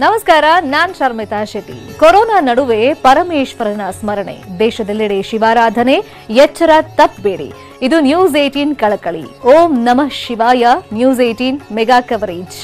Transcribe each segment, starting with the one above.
ನಮಸ್ಕಾರ ನಾನ್ ಶರ್ಮಿತಾ ಶೆಟ್ಟಿ ಕೊರೋನಾ ನಡುವೆ ಪರಮೇಶ್ವರನ ಸ್ಮರಣೆ ದೇಶದೆಲ್ಲೆಡೆ ಶಿವಾರಾಧನೆ ಎಚ್ಚರ ತಪ್ಪಬೇಡಿ ಇದು ನ್ಯೂಸ್ ಏಟೀನ್ ಕಳಕಳಿ ಓಂ ನಮಃ ಶಿವಾಯ ನ್ಯೂಸ್ ಏಟೀನ್ ಮೆಗಾ ಕವರೇಜ್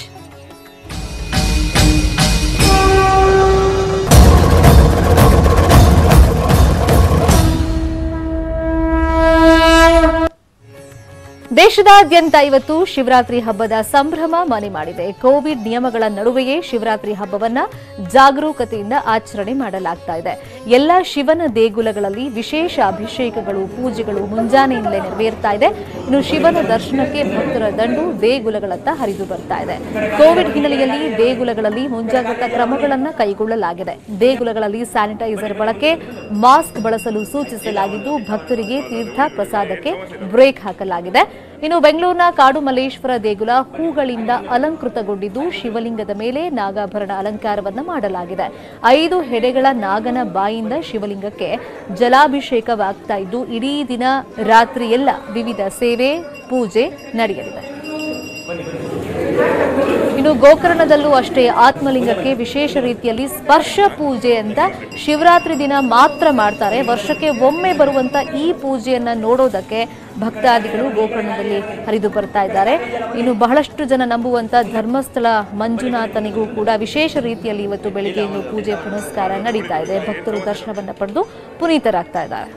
ದೇಶದಾದ್ಯಂತ ಇವತ್ತು ಶಿವರಾತ್ರಿ ಹಬ್ಬದ ಸಂಭ್ರಮ ಮನೆ ಮಾಡಿದೆ ಕೋವಿಡ್ ನಿಯಮಗಳ ನಡುವೆಯೇ ಶಿವರಾತ್ರಿ ಹಬ್ಬವನ್ನ ಜಾಗರೂಕತೆಯಿಂದ ಆಚರಣೆ ಮಾಡಲಾಗ್ತಾ ಇದೆ ಎಲ್ಲ ಶಿವನ ದೇಗುಲಗಳಲ್ಲಿ ವಿಶೇಷ ಅಭಿಷೇಕಗಳು ಪೂಜೆಗಳು ಮುಂಜಾನೆಯಿಂದಲೇ ನೆರವೇರ್ತಾ ಇದೆ ಇನ್ನು ಶಿವನ ದರ್ಶನಕ್ಕೆ ಭಕ್ತರ ದಂಡು ದೇಗುಲಗಳತ್ತ ಹರಿದು ಬರ್ತಾ ಇದೆ ಕೋವಿಡ್ ಹಿನ್ನೆಲೆಯಲ್ಲಿ ದೇಗುಲಗಳಲ್ಲಿ ಮುಂಜಾಗ್ರತಾ ಕ್ರಮಗಳನ್ನು ಕೈಗೊಳ್ಳಲಾಗಿದೆ ದೇಗುಲಗಳಲ್ಲಿ ಸ್ಯಾನಿಟೈಸರ್ ಬಳಕೆ ಮಾಸ್ಕ್ ಬಳಸಲು ಸೂಚಿಸಲಾಗಿದ್ದು ಭಕ್ತರಿಗೆ ತೀರ್ಥ ಪ್ರಸಾದಕ್ಕೆ ಬ್ರೇಕ್ ಹಾಕಲಾಗಿದೆ ಇನ್ನು ಬೆಂಗಳೂರಿನ ಕಾಡು ಮಲ್ಲೇಶ್ವರ ದೇಗುಲ ಹೂಗಳಿಂದ ಅಲಂಕೃತಗೊಂಡಿದ್ದು ಶಿವಲಿಂಗದ ಮೇಲೆ ನಾಗಾಭರಣ ಅಲಂಕಾರವನ್ನ ಮಾಡಲಾಗಿದೆ ಐದು ಹೆಡೆಗಳ ನಾಗನ ಬಾಯಿಂದ ಶಿವಲಿಂಗಕ್ಕೆ ಜಲಾಭಿಷೇಕವಾಗ್ತಾ ಇದ್ದು ಇಡೀ ದಿನ ರಾತ್ರಿ ಎಲ್ಲ ವಿವಿಧ ಸೇವೆ ಪೂಜೆ ನಡೆಯಲಿದೆ ಇನ್ನು ಗೋಕರ್ಣದಲ್ಲೂ ಅಷ್ಟೇ ಆತ್ಮಲಿಂಗಕ್ಕೆ ವಿಶೇಷ ರೀತಿಯಲ್ಲಿ ಸ್ಪರ್ಶ ಪೂಜೆ ಅಂತ ಶಿವರಾತ್ರಿ ದಿನ ಮಾತ್ರ ಮಾಡ್ತಾರೆ ವರ್ಷಕ್ಕೆ ಒಮ್ಮೆ ಬರುವಂತ ಈ ಪೂಜೆಯನ್ನ ನೋಡೋದಕ್ಕೆ ಭಕ್ತಾದಿಗಳು ಗೋಕರ್ಣದಲ್ಲಿ ಹರಿದು ಬರ್ತಾ ಇದ್ದಾರೆ ಇನ್ನು ಬಹಳಷ್ಟು ಜನ ನಂಬುವಂತ ಧರ್ಮಸ್ಥಳ ಮಂಜುನಾಥನಿಗೂ ಕೂಡ ವಿಶೇಷ ರೀತಿಯಲ್ಲಿ ಇವತ್ತು ಬೆಳಿಗ್ಗೆ ಇನ್ನು ಪೂಜೆ ಪುನಸ್ಕಾರ ನಡೀತಾ ಇದೆ ಭಕ್ತರು ದರ್ಶನವನ್ನ ಪಡೆದು ಪುನೀತರಾಗ್ತಾ ಇದ್ದಾರೆ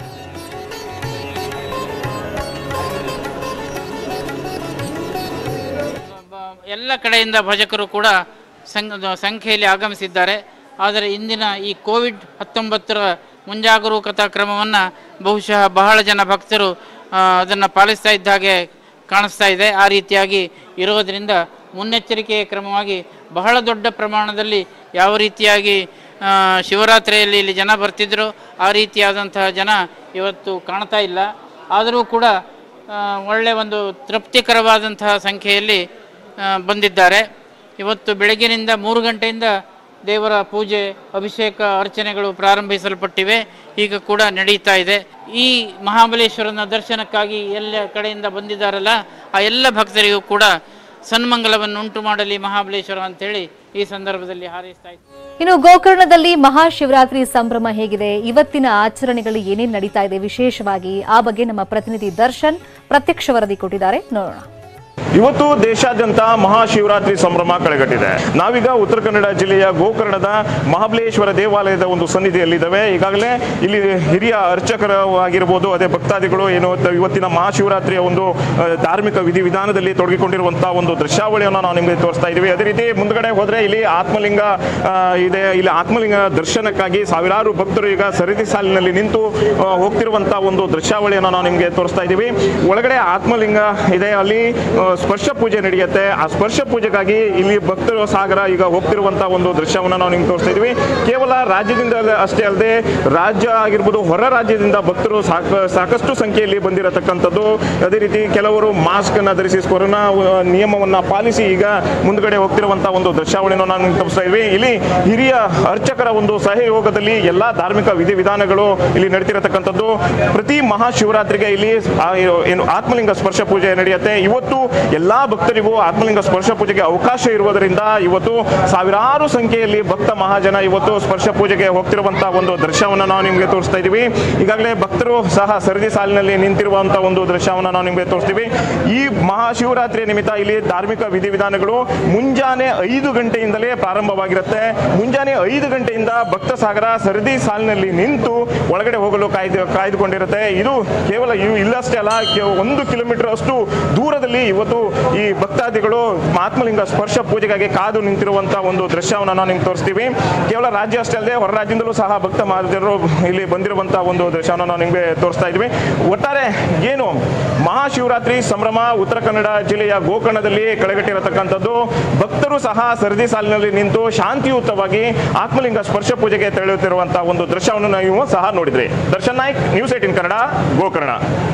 ಬ- ಎಲ್ಲ ಕಡೆಯಿಂದ ಭಜಕರು ಕೂಡ ಸಂಘ ಸಂಖ್ಯೆಯಲ್ಲಿ ಆಗಮಿಸಿದ್ದಾರೆ ಆದರೆ ಇಂದಿನ ಈ ಕೋವಿಡ್ ಹತ್ತೊಂಬತ್ತರ ಮುಂಜಾಗರೂಕತಾ ಕ್ರಮವನ್ನು ಬಹುಶಃ ಬಹಳ ಜನ ಭಕ್ತರು ಅದನ್ನು ಪಾಲಿಸ್ತಾ ಇದ್ದ ಹಾಗೆ ಕಾಣಿಸ್ತಾ ಇದೆ ಆ ರೀತಿಯಾಗಿ ಇರೋದರಿಂದ ಮುನ್ನೆಚ್ಚರಿಕೆಯ ಕ್ರಮವಾಗಿ ಬಹಳ ದೊಡ್ಡ ಪ್ರಮಾಣದಲ್ಲಿ ಯಾವ ರೀತಿಯಾಗಿ ಆ, ಶಿವರಾತ್ರಿಯಲ್ಲಿ ಇಲ್ಲಿ ಜನ ಬರ್ತಿದ್ರು ಆ ರೀತಿಯಾದಂತಹ ಜನ ಇವತ್ತು ಕಾಣ್ತಾ ಇಲ್ಲ ಆದರೂ ಕೂಡ ಆ, ಒಳ್ಳೆಯ ಒಂದು ತೃಪ್ತಿಕರವಾದಂತಹ ಸಂಖ್ಯೆಯಲ್ಲಿ ಆ, ಬಂದಿದ್ದಾರೆ ಇವತ್ತು ಬೆಳಗ್ಗಿನಿಂದ ಮೂರು ಗಂಟೆಯಿಂದ ದೇವರ ಪೂಜೆ ಅಭಿಷೇಕ ಅರ್ಚನೆಗಳು ಪ್ರಾರಂಭಿಸಲ್ಪಟ್ಟಿವೆ ಈಗ ಕೂಡ ನಡೀತಾ ಇದೆ ಈ ಮಹಾಬಲೇಶ್ವರನ ದರ್ಶನಕ್ಕಾಗಿ ಎಲ್ಲ ಕಡೆಯಿಂದ ಬಂದಿದ್ದಾರಲ್ಲ ಆ ಎಲ್ಲ ಭಕ್ತರಿಗೂ ಕೂಡ ಸನ್ಮಂಗಲವನ್ನು ಉಂಟು ಮಾಡಲಿ ಮಹಾಬಲೇಶ್ವರ ಅಂತೇಳಿ ಈ ಸಂದರ್ಭದಲ್ಲಿ ಹಾರೈಸ್ತಾ ಇದ್ದೀನಿ ಇನ್ನು ಗೋಕರ್ಣದಲ್ಲಿ ಮಹಾಶಿವರಾತ್ರಿ ಸಂಭ್ರಮ ಹೇಗಿದೆ ಇವತ್ತಿನ ಆಚರಣೆಗಳು ಏನೇನು ನಡೀತಾ ಇದೆ ವಿಶೇಷವಾಗಿ ಆ ಬಗ್ಗೆ ನಮ್ಮ ಪ್ರತಿನಿಧಿ ದರ್ಶನ್ ಪ್ರತ್ಯಕ್ಷ ವರದಿ ಕೊಟ್ಟಿದ್ದಾರೆ ನೋಡೋಣ ಇವತ್ತು ದೇಶಾದ್ಯಂತ ಮಹಾಶಿವರಾತ್ರಿ ಸಂಭ್ರಮ ಕಳೆಗಟ್ಟಿದೆ ನಾವೀಗ ಉತ್ತರ ಕನ್ನಡ ಜಿಲ್ಲೆಯ ಗೋಕರ್ಣದ ಮಹಾಬಲೇಶ್ವರ ದೇವಾಲಯದ ಒಂದು ಸನ್ನಿಧಿಯಲ್ಲಿದ್ದಾವೆ ಈಗಾಗಲೇ ಇಲ್ಲಿ ಹಿರಿಯ ಅರ್ಚಕರಾಗಿರ್ಬೋದು ಅದೇ ಭಕ್ತಾದಿಗಳು ಏನು ತ- ಇವತ್ತಿನ ಮಹಾಶಿವರಾತ್ರಿಯ ಒಂದು ಆ, ಧಾರ್ಮಿಕ ವಿಧಿವಿಧಾನದಲ್ಲಿ ತೊಡಗಿಕೊಂಡಿರುವಂತಹ ಒಂದು ದೃಶ್ಯಾವಳಿಯನ್ನು ನಾವು ನಿಮಗೆ ತೋರಿಸ್ತಾ ಇದ್ದೀವಿ ಅದೇ ರೀತಿ ಮುಂದ್ಗಡೆ ಹೋದ್ರೆ ಇಲ್ಲಿ ಆತ್ಮಲಿಂಗ ಆ, ಇದೆ ಇಲ್ಲಿ ಆತ್ಮಲಿಂಗ ದರ್ಶನಕ್ಕಾಗಿ ಸಾವಿರಾರು ಭಕ್ತರು ಈಗ ಸರದಿ ಸಾಲಿನಲ್ಲಿ ನಿಂತು ಆ, ಹೋಗ್ತಿರುವಂತಹ ಒಂದು ದೃಶ್ಯಾವಳಿಯನ್ನು ನಾವು ನಿಮಗೆ ತೋರಿಸ್ತಾ ಇದ್ದೀವಿ ಒಳಗಡೆ ಆತ್ಮಲಿಂಗ ಇದೆ ಅಲ್ಲಿ ಆ, ಸ್ಪರ್ಶ ಪೂಜೆ ನಡೆಯುತ್ತೆ ಆ ಸ್ಪರ್ಶ ಪೂಜೆಗಾಗಿ ಇಲ್ಲಿ ಭಕ್ತರು ಸಾಗರ ಈಗ ಹೋಗ್ತಿರುವಂತಹ ಒಂದು ದೃಶ್ಯವನ್ನು ನಾವು ನಿಮ್ಗೆ ತೋರಿಸ್ತಾ ಇದ್ದೀವಿ ಕೇವಲ ರಾಜ್ಯದಿಂದ ಅಲ್ಲ- ಅಷ್ಟೇ ಅಲ್ಲದೆ ರಾಜ್ಯ ಆಗಿರ್ಬೋದು ಹೊರ ರಾಜ್ಯದಿಂದ ಭಕ್ತರು ಸಾಕ ಸಾಕಷ್ಟು ಸಂಖ್ಯೆಯಲ್ಲಿ ಬಂದಿರತಕ್ಕಂಥದ್ದು ಅದೇ ರೀತಿ ಕೆಲವರು ಮಾಸ್ಕ್ ಅನ್ನ ಧರಿಸಿ ಕೊರೋನಾ ಆ, ನಿಯಮವನ್ನ ಪಾಲಿಸಿ ಈಗ ಮುಂದ್ಗಡೆ ಹೋಗ್ತಿರುವಂತಹ ಒಂದು ದೃಶ್ಯಾವಳಿಯನ್ನು ನಾನು ನಿಮ್ಗೆ ತೋರಿಸ್ತಾ ಇದ್ವಿ ಇಲ್ಲಿ ಹಿರಿಯ ಅರ್ಚಕರ ಒಂದು ಸಹಯೋಗದಲ್ಲಿ ಎಲ್ಲಾ ಧಾರ್ಮಿಕ ವಿಧಿವಿಧಾನಗಳು ಇಲ್ಲಿ ನಡೀತಿರತಕ್ಕಂಥದ್ದು ಪ್ರತಿ ಮಹಾಶಿವರಾತ್ರಿಗೆ ಇಲ್ಲಿ ಆ, ಏನು ಆತ್ಮಲಿಂಗ ಸ್ಪರ್ಶ ಪೂಜೆ ನಡೆಯುತ್ತೆ ಇವತ್ತು ಎಲ್ಲಾ ಭಕ್ತರಿಗೂ ಆತ್ಮಲಿಂಗ ಸ್ಪರ್ಶ ಪೂಜೆಗೆ ಅವಕಾಶ ಇರುವುದರಿಂದ ಇವತ್ತು ಸಾವಿರಾರು ಸಂಖ್ಯೆಯಲ್ಲಿ ಭಕ್ತ ಮಹಾಜನ ಇವತ್ತು ಸ್ಪರ್ಶ ಪೂಜೆಗೆ ಹೋಗ್ತಿರುವಂತಹ ಒಂದು ದೃಶ್ಯವನ್ನು ನಾವು ನಿಮಗೆ ತೋರಿಸ್ತಾ ಇದ್ದೀವಿ ಈಗಾಗಲೇ ಭಕ್ತರು ಸಹ ಸರದಿ ಸಾಲಿನಲ್ಲಿ ನಿಂತಿರುವಂತಹ ಒಂದು ದೃಶ್ಯವನ್ನು ನಾವು ನಿಮಗೆ ತೋರಿಸ್ತೀವಿ ಈ ಮಹಾಶಿವರಾತ್ರಿಯ ನಿಮಿತ್ತ ಇಲ್ಲಿ ಧಾರ್ಮಿಕ ವಿಧಿವಿಧಾನಗಳು ಮುಂಜಾನೆ ಐದು ಗಂಟೆಯಿಂದಲೇ ಪ್ರಾರಂಭವಾಗಿರುತ್ತೆ ಮುಂಜಾನೆ ಐದು ಗಂಟೆಯಿಂದ ಭಕ್ತ ಸಾಗರ ಸರದಿ ಸಾಲಿನಲ್ಲಿ ನಿಂತು ಒಳಗಡೆ ಹೋಗಲು ಕಾಯ್ದು ಕಾಯ್ದುಕೊಂಡಿರುತ್ತೆ ಇದು ಕೇವಲ ಇವು ಇಲ್ಲಷ್ಟೇ ಅಲ್ಲ ಕೇ- ಒಂದು ಕಿಲೋಮೀಟರ್ ಅಷ್ಟು ದೂರದಲ್ಲಿ ಇವತ್ತು ಈ ಭಕ್ತಾದಿಗಳು ಆತ್ಮಲಿಂಗ ಸ್ಪರ್ಶ ಪೂಜೆಗಾಗಿ ಕಾದು ನಿಂತಿರುವಂತಹ ಒಂದು ದೃಶ್ಯವನ್ನು ನಾವು ನಿಮ್ಗೆ ತೋರಿಸ್ತೀವಿ ಕೇವಲ ರಾಜ್ಯ ಅಷ್ಟೇ ಅಲ್ಲದೆ ಹೊರ ರಾಜ್ಯದಿಂದಲೂ ಸಹ ಭಕ್ತ ಮಹಾಜನರು ಇಲ್ಲಿ ಬಂದಿರುವಂತಹ ಒಂದು ದೃಶ್ಯವನ್ನು ನಾವು ನಿಮಗೆ ತೋರಿಸ್ತಾ ಇದ್ವಿ ಒಟ್ಟಾರೆ ಏನು ಮಹಾಶಿವರಾತ್ರಿ ಸಂಭ್ರಮ ಉತ್ತರ ಕನ್ನಡ ಜಿಲ್ಲೆಯ ಗೋಕರ್ಣದಲ್ಲಿ ಕಳೆಗಟ್ಟಿರತಕ್ಕಂಥದ್ದು ಭಕ್ತರು ಸಹ ಸರದಿ ಸಾಲಿನಲ್ಲಿ ನಿಂತು ಶಾಂತಿಯುತವಾಗಿ ಆತ್ಮಲಿಂಗ ಸ್ಪರ್ಶ ಪೂಜೆಗೆ ತೆರಳುತ್ತಿರುವಂತಹ ಒಂದು ದೃಶ್ಯವನ್ನು ನೀವು ಸಹ ನೋಡಿದ್ರಿ ದರ್ಶನ್ ನಾಯ್ಕ್ ನ್ಯೂಸ್ ಏಟಿನ್ ಕನ್ನಡ ಗೋಕರ್ಣ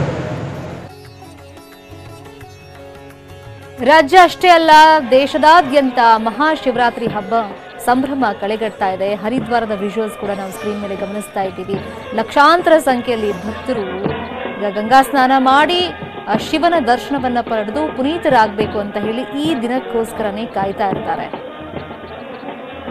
ರಾಜ್ಯ ಅಷ್ಟೇ ಅಲ್ಲ ದೇಶದಾದ್ಯಂತ ಮಹಾಶಿವರಾತ್ರಿ ಹಬ್ಬ ಸಂಭ್ರಮ ಕಳೆಗಟ್ತಾ ಇದೆ ಹರಿದ್ವಾರದ ವಿಜುವಲ್ಸ್ ಕೂಡ ನಾವು ಸ್ಕ್ರೀನ್ ಮೇಲೆ ಗಮನಿಸ್ತಾ ಇದ್ದೀವಿ ಲಕ್ಷಾಂತರ ಸಂಖ್ಯೆಯಲ್ಲಿ ಭಕ್ತರು ಈಗ ಗಂಗಾ ಸ್ನಾನ ಮಾಡಿ ಆ ಶಿವನ ದರ್ಶನವನ್ನ ಪಡೆದು ಪುನೀತರಾಗಬೇಕು ಅಂತ ಹೇಳಿ ಈ ದಿನಕ್ಕೋಸ್ಕರನೇ ಕಾಯ್ತಾ ಇರ್ತಾರೆ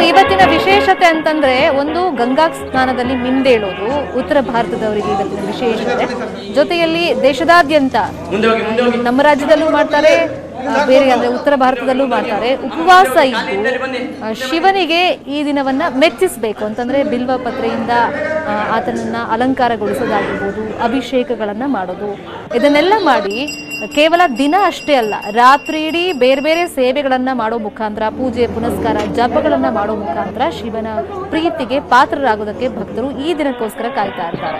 ಇವತ್ತಿನ ವಿಶೇಷತೆ ಅಂತಂದ್ರೆ ಒಂದು ಗಂಗಾ ಸ್ನಾನದಲ್ಲಿ ಮಿಂದೇಳೋದು ಉತ್ತರ ಭಾರತದವರಿಗೆ ಇವತ್ತಿನ ವಿಶೇಷತೆ ಜೊತೆಯಲ್ಲಿ ದೇಶದಾದ್ಯಂತ ನಮ್ಮ ರಾಜ್ಯದಲ್ಲೂ ಮಾಡ್ತಾರೆ ಆ, ಬೇರೆ ಅಂದ್ರೆ ಉತ್ತರ ಭಾರತದಲ್ಲೂ ಮಾಡ್ತಾರೆ ಉಪವಾಸ ಇದ್ದು ಆ, ಶಿವನಿಗೆ ಈ ದಿನವನ್ನ ಮೆಚ್ಚಿಸಬೇಕು ಅಂತಂದ್ರೆ ಬಿಲ್ವ ಪತ್ರೆಯಿಂದ ಆ, ಆತನನ್ನ ಅಲಂಕಾರಗೊಳಿಸೋದಾಗಿರ್ಬೋದು ಅಭಿಷೇಕಗಳನ್ನ ಮಾಡೋದು ಇದನ್ನೆಲ್ಲ ಮಾಡಿ ಕೇವಲ ದಿನ ಅಷ್ಟೇ ಅಲ್ಲ ರಾತ್ರಿ ಇಡೀ ಬೇರೆ ಬೇರೆ ಸೇವೆಗಳನ್ನ ಮಾಡೋ ಮುಖಾಂತರ ಪೂಜೆ ಪುನಸ್ಕಾರ ಜಪಗಳನ್ನ ಮಾಡೋ ಮುಖಾಂತರ ಶಿವನ ಪ್ರೀತಿಗೆ ಪಾತ್ರರಾಗೋದಕ್ಕೆ ಭಕ್ತರು ಈ ದಿನಕ್ಕೋಸ್ಕರ ಕಾಯ್ತಾ ಇರ್ತಾರೆ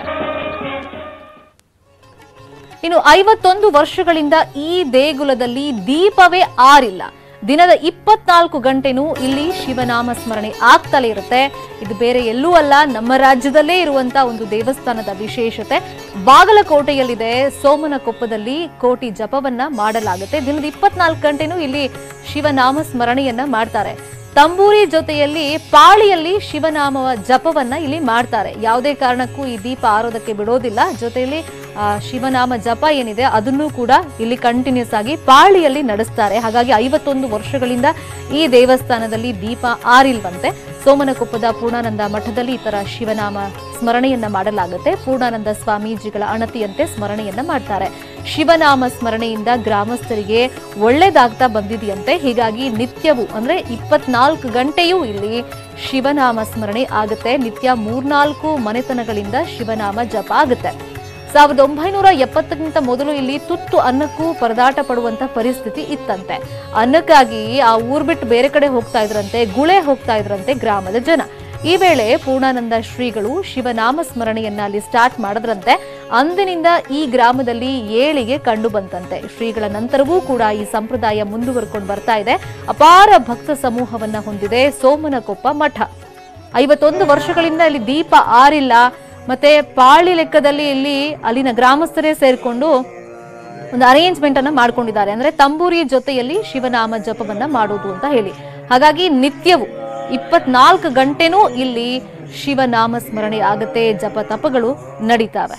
ಇನ್ನು ಐವತ್ತೊಂದು ವರ್ಷಗಳಿಂದ ಈ ದೇಗುಲದಲ್ಲಿ ದೀಪವೇ ಆರಿಲ್ಲ ದಿನದ ಇಪ್ಪತ್ನಾಲ್ಕು ಗಂಟೆನೂ ಇಲ್ಲಿ ಶಿವನಾಮ ಸ್ಮರಣೆ ಆಗ್ತಲೇ ಇರುತ್ತೆ ಇದು ಬೇರೆ ಎಲ್ಲೂ ಅಲ್ಲ ನಮ್ಮ ರಾಜ್ಯದಲ್ಲೇ ಇರುವಂತ ಒಂದು ದೇವಸ್ಥಾನದ ವಿಶೇಷತೆ ಬಾಗಲಕೋಟೆಯಲ್ಲಿದೆ ಸೋಮನಕೊಪ್ಪದಲ್ಲಿ ಕೋಟಿ ಜಪವನ್ನ ಮಾಡಲಾಗುತ್ತೆ ದಿನದ ಇಪ್ಪತ್ನಾಲ್ಕು ಗಂಟೆನೂ ಇಲ್ಲಿ ಶಿವನಾಮ ಸ್ಮರಣೆಯನ್ನ ಮಾಡ್ತಾರೆ ತಂಬೂರಿ ಜೊತೆಯಲ್ಲಿ ಪಾಳಿಯಲ್ಲಿ ಶಿವನಾಮ ಜಪವನ್ನ ಇಲ್ಲಿ ಮಾಡ್ತಾರೆ ಯಾವುದೇ ಕಾರಣಕ್ಕೂ ಈ ದೀಪ ಆರೋದಕ್ಕೆ ಬಿಡೋದಿಲ್ಲ ಜೊತೆಯಲ್ಲಿ ಆ, ಶಿವನಾಮ ಜಪ ಏನಿದೆ ಅದನ್ನು ಕೂಡ ಇಲ್ಲಿ ಕಂಟಿನ್ಯೂಸ್ ಆಗಿ ಪಾಳಿಯಲ್ಲಿ ನಡೆಸ್ತಾರೆ ಹಾಗಾಗಿ ಐವತ್ತೊಂದು ವರ್ಷಗಳಿಂದ ಈ ದೇವಸ್ಥಾನದಲ್ಲಿ ದೀಪ ಆರಿಲ್ವಂತೆ ಸೋಮನಕೊಪ್ಪದ ಪೂರ್ಣಾನಂದ ಮಠದಲ್ಲಿ ಈ ತರ ಶಿವನಾಮ ಸ್ಮರಣೆಯನ್ನ ಮಾಡಲಾಗುತ್ತೆ ಪೂರ್ಣಾನಂದ ಸ್ವಾಮೀಜಿಗಳ ಅಣತಿಯಂತೆ ಸ್ಮರಣೆಯನ್ನ ಮಾಡ್ತಾರೆ ಶಿವನಾಮ ಸ್ಮರಣೆಯಿಂದ ಗ್ರಾಮಸ್ಥರಿಗೆ ಒಳ್ಳೇದಾಗ್ತಾ ಬಂದಿದೆಯಂತೆ ಹೀಗಾಗಿ ನಿತ್ಯವೂ ಅಂದ್ರೆ ಇಪ್ಪತ್ನಾಲ್ಕು ಗಂಟೆಯೂ ಇಲ್ಲಿ ಶಿವನಾಮ ಸ್ಮರಣೆ ಆಗುತ್ತೆ ನಿತ್ಯ ಮೂರ್ನಾಲ್ಕು ಮನೆತನಗಳಿಂದ ಶಿವನಾಮ ಜಪ ಆಗುತ್ತೆ ಸಾವಿರದ ಒಂಬೈನೂರ ಎಪ್ಪತ್ತಕ್ಕಿಂತ ಮೊದಲು ಇಲ್ಲಿ ತುತ್ತು ಅನ್ನಕ್ಕೂ ಪರದಾಟ ಪಡುವಂತ ಪರಿಸ್ಥಿತಿ ಇತ್ತಂತೆ ಅನ್ನಕ್ಕಾಗಿ ಆ ಊರ್ ಬಿಟ್ಟು ಬೇರೆ ಕಡೆ ಹೋಗ್ತಾ ಇದ್ರಂತೆ ಗುಳೆ ಹೋಗ್ತಾ ಇದ್ರಂತೆ ಗ್ರಾಮದ ಜನ ಈ ವೇಳೆ ಪೂರ್ಣಾನಂದ ಶ್ರೀಗಳು ಶಿವನಾಮ ಸ್ಮರಣೆಯನ್ನ ಅಲ್ಲಿ ಸ್ಟಾರ್ಟ್ ಮಾಡಿದ್ರಂತೆ ಅಂದಿನಿಂದ ಈ ಗ್ರಾಮದಲ್ಲಿ ಏಳಿಗೆ ಕಂಡು ಬಂತಂತೆ ಶ್ರೀಗಳ ನಂತರವೂ ಕೂಡ ಈ ಸಂಪ್ರದಾಯ ಮುಂದುವರ್ಕೊಂಡು ಬರ್ತಾ ಇದೆ ಅಪಾರ ಭಕ್ತ ಸಮೂಹವನ್ನ ಹೊಂದಿದೆ ಸೋಮನಕೊಪ್ಪ ಮಠ ಐವತ್ತೊಂದು ವರ್ಷಗಳಿಂದ ಇಲ್ಲಿ ದೀಪ ಆರಿಲ್ಲ ಮತ್ತೆ ಪಾಳಿ ಲೆಕ್ಕದಲ್ಲಿ ಇಲ್ಲಿ ಅಲ್ಲಿನ ಗ್ರಾಮಸ್ಥರೇ ಸೇರ್ಕೊಂಡು ಒಂದು ಅರೇಂಜ್ಮೆಂಟ್ ಅನ್ನ ಮಾಡ್ಕೊಂಡಿದ್ದಾರೆ ಅಂದ್ರೆ ತಂಬೂರಿ ಜೊತೆಯಲ್ಲಿ ಶಿವನಾಮ ಜಪವನ್ನ ಮಾಡೋದು ಅಂತ ಹೇಳಿ ಹಾಗಾಗಿ ನಿತ್ಯವೂ ಇಪ್ಪತ್ನಾಲ್ಕು ಗಂಟೆನೂ ಇಲ್ಲಿ ಶಿವನಾಮ ಸ್ಮರಣೆ ಆಗುತ್ತೆ ಜಪ ತಪಗಳು ನಡೀತಾವೆ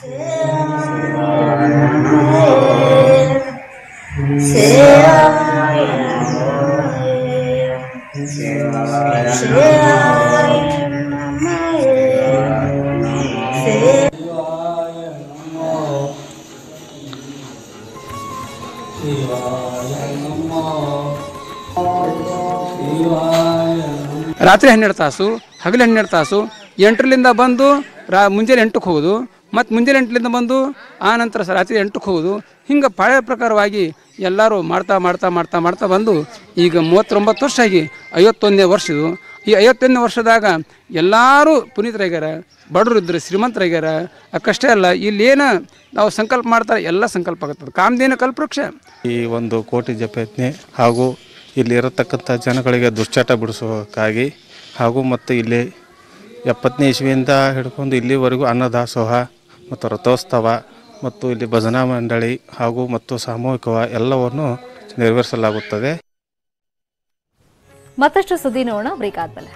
ರಾತ್ರಿ ಹನ್ನೆರಡು ತಾಸು ಹಗಲು ಹನ್ನೆರಡು ತಾಸು ಎಂಟರಿಂದ ಬಂದು ರಾ ಮುಂಜಾನೆ ಎಂಟಕ್ಕೆ ಹೋಗೋದು ಮತ್ತು ಮುಂಜಾನೆ ಎಂಟರಿಂದ ಬಂದು ಆ ನಂತರ ಸ ರಾತ್ರಿ ಎಂಟಕ್ಕೆ ಹೋಗೋದು ಹಿಂಗೆ ಪಳೆಯ ಪ್ರಕಾರವಾಗಿ ಎಲ್ಲರೂ ಮಾಡ್ತಾ ಮಾಡ್ತಾ ಮಾಡ್ತಾ ಮಾಡ್ತಾ ಬಂದು ಈಗ ಮೂವತ್ತೊಂಬತ್ತು ವರ್ಷ ಆಗಿ ಐವತ್ತೊಂದನೇ ವರ್ಷದು ಈ ಐವತ್ತೊಂದನೇ ವರ್ಷದಾಗ ಎಲ್ಲರೂ ಪುನೀತರಾಗ್ಯಾರ ಬಡವರು ಇದ್ರು ಶ್ರೀಮಂತರಾಗ್ಯಾರ ಅಕ್ಕಷ್ಟೇ ಅಲ್ಲ ಇಲ್ಲೇನು ನಾವು ಸಂಕಲ್ಪ ಮಾಡ್ತಾರೆ ಎಲ್ಲ ಸಂಕಲ್ಪ ಆಗುತ್ತದೆ ಕಾಮಧೇನ ಕಲ್ಪವೃಕ್ಷ ಈ ಒಂದು ಕೋಟಿ ಜಪಯಜ್ಞೆ ಹಾಗೂ ಇಲ್ಲಿ ಇರತಕ್ಕಂಥ ಜನಗಳಿಗೆ ದುಶ್ಚಟ ಬಿಡಿಸೋಕ್ಕಾಗಿ ಹಾಗೂ ಮತ್ತು ಇಲ್ಲಿ ಎಪ್ಪತ್ತನೇ ಇಸ್ವಿಯಿಂದ ಹಿಡ್ಕೊಂಡು ಇಲ್ಲಿವರೆಗೂ ಅನ್ನದಾಸೋಹ ಮತ್ತು ರಥೋತ್ಸವ ಮತ್ತು ಇಲ್ಲಿ ಭಜನಾ ಮಂಡಳಿ ಹಾಗೂ ಮತ್ತು ಸಾಮೂಹಿಕವ ಎಲ್ಲವನ್ನು ನೆರವೇರಿಸಲಾಗುತ್ತದೆ ಮತ್ತಷ್ಟು ಸುದ್ದಿ ನೋಡೋಣ ಬ್ರೇಕ್ ಆದ್ಮೇಲೆ